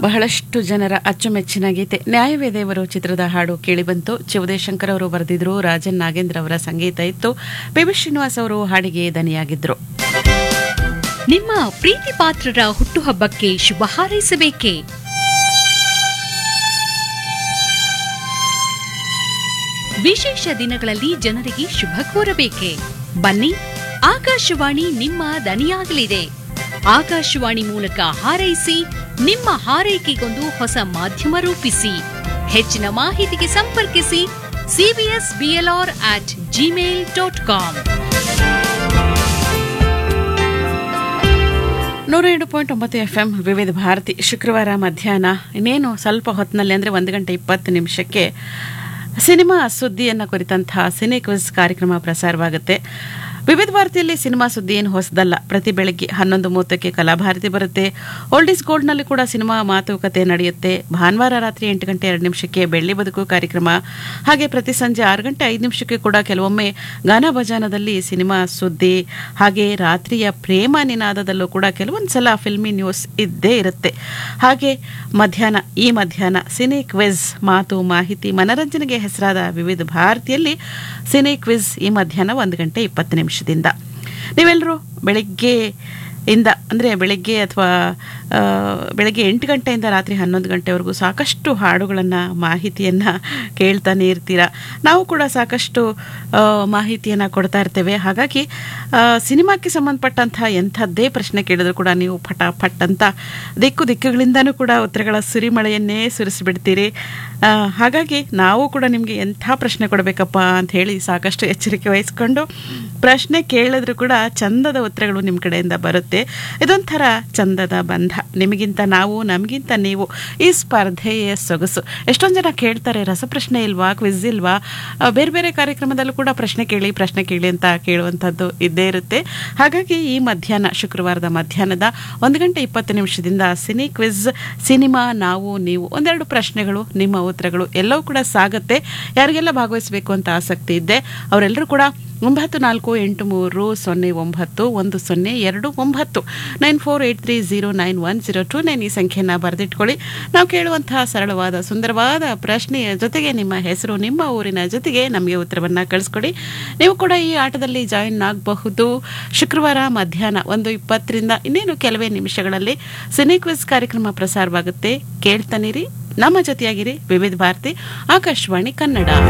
ಬಹಳಷ್ಟು ಜನರ ಅಚ್ಚುಮೆಚ್ಚಿನ ಗೀತೆ ನ್ಯಾಯವೇ ದೇವರು ಚಿತ್ರದ ಹಾಡು ಕೇಳಿಬಂತು ಚಿವುದೇಶಂಕರ್ ಅವರು ಬರೆದಿದ್ರು ರಾಜನ್ ನಾಗೇಂದ್ರ ಅವರ ಸಂಗೀತ ಇತ್ತು ಪಿ ವಿ ಶ್ರೀನಿವಾಸ್ ಅವರು ಹಾಡಿಗೆ ದನಿಯಾಗಿದ್ರು ನಿಮ್ಮ ಪ್ರೀತಿ ಪಾತ್ರರ ಹುಟ್ಟುಹಬ್ಬಕ್ಕೆ ಶುಭ ಹಾರೈಸಬೇಕೇ ವಿಶೇಷ ದಿನಗಳಲ್ಲಿ ಜನರಿಗೆ ಶುಭ ಕೋರಬೇಕೆ ಬನ್ನಿ ಆಕಾಶವಾಣಿ ನಿಮ್ಮ ದನಿಯಾಗಲಿದೆ ಆಕಾಶವಾಣಿ ಮೂಲಕ ಹಾರೈಸಿ ನಿಮ್ಮ ಹಾರೈಕೆಗೊಂದು ಹೊಸ ಮಾಧ್ಯಮ ರೂಪಿಸಿ ಹೆಚ್ಚಿನ ಮಾಹಿತಿಗೆ ಸಂಪರ್ಕಿಸಿ CBS BLR at Gmail dot com ನೂರ ಎರಡು ಪಾಯಿಂಟ್ ಒಂಬತ್ತು ಎಫ್ ಎಂ ವಿವಿಧ ಭಾರತಿ ಶುಕ್ರವಾರ ಮಧ್ಯಾಹ್ನ ಇನ್ನೇನು ಸ್ವಲ್ಪ ಹೊತ್ತಿನಲ್ಲಿ ಅಂದರೆ ಒಂದು ಗಂಟೆ ಇಪ್ಪತ್ತು ನಿಮಿಷಕ್ಕೆ ಸಿನಿಮಾ ಸುದ್ದಿಯನ್ನು ಕುರಿತಂತಹ ಸಿನಿ ಕ್ವಿಜ್ ಕಾರ್ಯಕ್ರಮ ಪ್ರಸಾರವಾಗುತ್ತೆ ವಿವಿಧ ಭಾರತಿಯಲ್ಲಿ ಸಿನಿಮಾ ಸುದ್ದಿ ಏನು ಹೊಸದಲ್ಲ ಪ್ರತಿ ಬೆಳಗ್ಗೆ ಹನ್ನೊಂದು ಮೂವತ್ತಕ್ಕೆ ಕಲಾಭಾರತಿ ಬರುತ್ತೆ ಓಲ್ಡ್ ಈಸ್ ಗೋಲ್ಡ್ನಲ್ಲಿ ಕೂಡ ಸಿನಿಮಾ ಮಾತುಕತೆ ನಡೆಯುತ್ತೆ ಭಾನುವಾರ ರಾತ್ರಿ ಎಂಟು ಗಂಟೆ ಎರಡು ನಿಮಿಷಕ್ಕೆ ಬೆಳ್ಳಿ ಬದುಕು ಕಾರ್ಯಕ್ರಮ ಹಾಗೆ ಪ್ರತಿ ಸಂಜೆ ಆರು ಗಂಟೆ ಐದು ನಿಮಿಷಕ್ಕೆ ಕೂಡ ಕೆಲವೊಮ್ಮೆ ಗಾನ ಭಜಾನದಲ್ಲಿ ಸಿನಿಮಾ ಸುದ್ದಿ ಹಾಗೆ ರಾತ್ರಿಯ ಪ್ರೇಮ ನಿನಾದದಲ್ಲೂ ಕೂಡ ಕೆಲವೊಂದು ಸಲ ಫಿಲ್ಮಿ ನ್ಯೂಸ್ ಇದ್ದೇ ಇರುತ್ತೆ ಹಾಗೆ ಮಧ್ಯಾಹ್ನ ಈ ಮಧ್ಯಾಹ್ನ ಸಿನಿ ಕ್ವಿಜ್ ಮಾತು ಮಾಹಿತಿ ಮನರಂಜನೆಗೆ ಹೆಸರಾದ ವಿವಿಧ ಭಾರತಿಯಲ್ಲಿ ಸಿನಿ ಕ್ವಿಜ್ ಈ ಮಧ್ಯಾಹ್ನ ಒಂದು ಗಂಟೆ ಇಪ್ಪತ್ತು ನಿಮಿಷದಿಂದ ನೀವೆಲ್ಲರೂ ಬೆಳಗ್ಗೆ ಇಂದ ಅಂದರೆ ಬೆಳಗ್ಗೆ ಅಥವಾ ಬೆಳಗ್ಗೆ ಎಂಟು ಗಂಟೆಯಿಂದ ರಾತ್ರಿ ಹನ್ನೊಂದು ಗಂಟೆವರೆಗೂ ಸಾಕಷ್ಟು ಹಾಡುಗಳನ್ನು ಮಾಹಿತಿಯನ್ನು ಕೇಳ್ತಾನೆ ಇರ್ತೀರ ನಾವು ಕೂಡ ಸಾಕಷ್ಟು ಮಾಹಿತಿಯನ್ನು ಕೊಡ್ತಾ ಇರ್ತೇವೆ ಹಾಗಾಗಿ ಸಿನಿಮಾಕ್ಕೆ ಸಂಬಂಧಪಟ್ಟಂಥ ಎಂಥದ್ದೇ ಪ್ರಶ್ನೆ ಕೇಳಿದ್ರು ಕೂಡ ನೀವು ಪಟ ಪಟ್ ಅಂತ ದಿಕ್ಕು ದಿಕ್ಕುಗಳಿಂದನೂ ಕೂಡ ಉತ್ತರಗಳ ಸುರಿಮಳೆಯನ್ನೇ ಸುರಿಸಿಬಿಡ್ತೀರಿ ಹಾಗಾಗಿ ನಾವು ಕೂಡ ನಿಮಗೆ ಎಂಥ ಪ್ರಶ್ನೆ ಕೊಡಬೇಕಪ್ಪ ಅಂತ ಹೇಳಿ ಸಾಕಷ್ಟು ಎಚ್ಚರಿಕೆ ವಹಿಸ್ಕೊಂಡು ಪ್ರಶ್ನೆ ಕೇಳಿದ್ರು ಕೂಡ ಚಂದದ ಉತ್ತರಗಳು ನಿಮ್ಮ ಕಡೆಯಿಂದ ಬರುತ್ತೆ ಇದೊಂಥರ ಚಂದದ ಬಂಧ ನಿಮಗಿಂತ ನಾವು ನಮಗಿಂತ ನೀವು ಈ ಸ್ಪರ್ಧೆಯ ಸೊಗಸು ಎಷ್ಟೊಂದು ಜನ ಕೇಳ್ತಾರೆ ರಸಪ್ರಶ್ನೆ ಇಲ್ವಾ ಕ್ವಿಜ್ ಇಲ್ವಾ ಬೇರೆ ಬೇರೆ ಕಾರ್ಯಕ್ರಮದಲ್ಲೂ ಕೂಡ ಪ್ರಶ್ನೆ ಕೇಳಿ ಪ್ರಶ್ನೆ ಕೇಳಿ ಅಂತ ಕೇಳುವಂಥದ್ದು ಇದ್ದೇ ಇರುತ್ತೆ ಹಾಗಾಗಿ ಈ ಮಧ್ಯಾಹ್ನ ಶುಕ್ರವಾರದ ಮಧ್ಯಾಹ್ನದ ಒಂದು ಗಂಟೆ ಇಪ್ಪತ್ತು ನಿಮಿಷದಿಂದ ಸಿನಿ ಕ್ವಿಜ್ ಸಿನಿಮಾ ನಾವು ನೀವು ಒಂದೆರಡು ಪ್ರಶ್ನೆಗಳು ನಿಮ್ಮ ಉತ್ತರಗಳು ಎಲ್ಲವೂ ಕೂಡ ಸಾಗುತ್ತೆ ಯಾರಿಗೆಲ್ಲ ಭಾಗವಹಿಸಬೇಕು ಅಂತ ಆಸಕ್ತಿ ಇದ್ದೆ ಅವರೆಲ್ಲರೂ ಕೂಡ ಒಂಬತ್ತು ನಾಲ್ಕು ಎಂಟು ಮೂರು ಸೊನ್ನೆ ಒಂಬತ್ತು ಒಂದು ಸೊನ್ನೆ ಎರಡು ಒಂಬತ್ತು nine four eight three zero nine one zero two nine ಈ ಸಂಖ್ಯೆಯನ್ನು ಬರೆದಿಟ್ಕೊಳ್ಳಿ ನಾವು ಕೇಳುವಂತಹ ಸರಳವಾದ ಸುಂದರವಾದ ಪ್ರಶ್ನೆಯ ಜೊತೆಗೆ ನಿಮ್ಮ ಹೆಸರು ನಿಮ್ಮ ಊರಿನ ಜೊತೆಗೆ ನಮಗೆ ಉತ್ತರವನ್ನು ಕಳಿಸ್ಕೊಡಿ ನೀವು ಕೂಡ ಈ ಆಟದಲ್ಲಿ ಜಾಯಿನ್ ಆಗಬಹುದು ಶುಕ್ರವಾರ ಮಧ್ಯಾಹ್ನ ಒಂದು ಇಪ್ಪತ್ತರಿಂದ ಇನ್ನೇನು ಕೆಲವೇ ನಿಮಿಷಗಳಲ್ಲಿ ಸಿನಿ ಕ್ವಿಜ್ ಕಾರ್ಯಕ್ರಮ ಪ್ರಸಾರವಾಗುತ್ತೆ ಕೇಳ್ತಾನಿರಿ ನಮ್ಮ ಜೊತೆಯಾಗಿರಿ ವಿವಿಧ ಭಾರತಿ ಆಕಾಶವಾಣಿ ಕನ್ನಡ